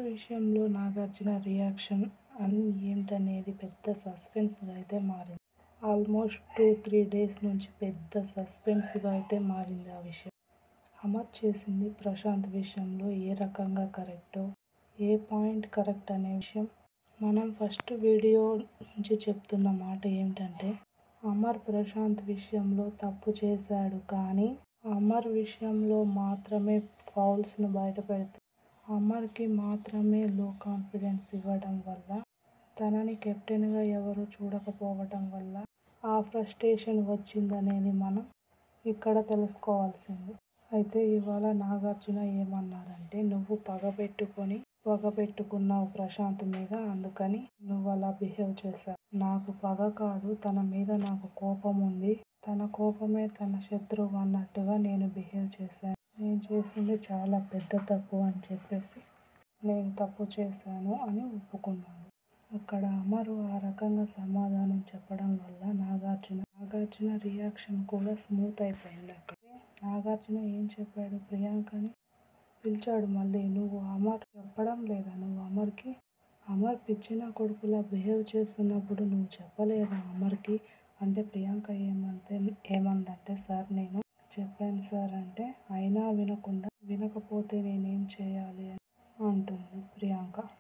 విషయంలో నాగార్జున రియాక్షన్ అని ఏంటనేది పెద్ద సస్పెన్స్గా అయితే మారింది ఆల్మోస్ట్ టూ త్రీ డేస్ నుంచి పెద్ద సస్పెన్స్గా అయితే మారింది ఆ విషయం అమర్ చేసింది ప్రశాంత్ విషయంలో ఏ రకంగా కరెక్టో ఏ పాయింట్ కరెక్ట్ అనే విషయం మనం ఫస్ట్ వీడియో నుంచి చెప్తున్న మాట ఏమిటంటే అమర్ ప్రశాంత్ విషయంలో తప్పు చేశాడు కానీ అమర్ విషయంలో మాత్రమే ఫౌల్స్ను బయటపెడుతూ అమర్కి మాత్రమే లో కాన్ఫిడెన్స్ ఇవ్వడం వల్ల తనని కెప్టెన్గా ఎవరు చూడకపోవడం వల్ల ఆ ఫ్రస్ట్రేషన్ వచ్చిందనేది మనం ఇక్కడ తెలుసుకోవాల్సింది అయితే ఇవాళ నాగార్జున ఏమన్నారంటే నువ్వు పగ పెట్టుకొని పగ పెట్టుకున్నావు ప్రశాంత్ మీద అందుకని నువ్వు అలా బిహేవ్ చేశావు నాకు పగ కాదు తన మీద నాకు కోపం ఉంది తన కోపమే తన శత్రువు అన్నట్టుగా నేను బిహేవ్ చేశాను నేను చేసింది చాలా పెద్ద తప్పు అని చెప్పేసి నేను తప్పు చేశాను అని ఒప్పుకున్నాను అక్కడ అమరు ఆ రకంగా సమాధానం చెప్పడం వల్ల నాగార్జున నాగార్జున రియాక్షన్ కూడా స్మూత్ అయిపోయింది అక్కడ నాగార్జున ఏం చెప్పాడు ప్రియాంకని పిలిచాడు మళ్ళీ నువ్వు అమర్ చెప్పడం లేదా నువ్వు అమర్కి అమర్ పిచ్చిన కొడుకులా బిహేవ్ చేస్తున్నప్పుడు నువ్వు చెప్పలేదా అమర్కి అంటే ప్రియాంక ఏమంటే ఏమందంటే సార్ నేను చెప్పాను సార్ అంటే అయినా వినకుండా వినకపోతే నేనేం చేయాలి అని అంటుంది ప్రియాంక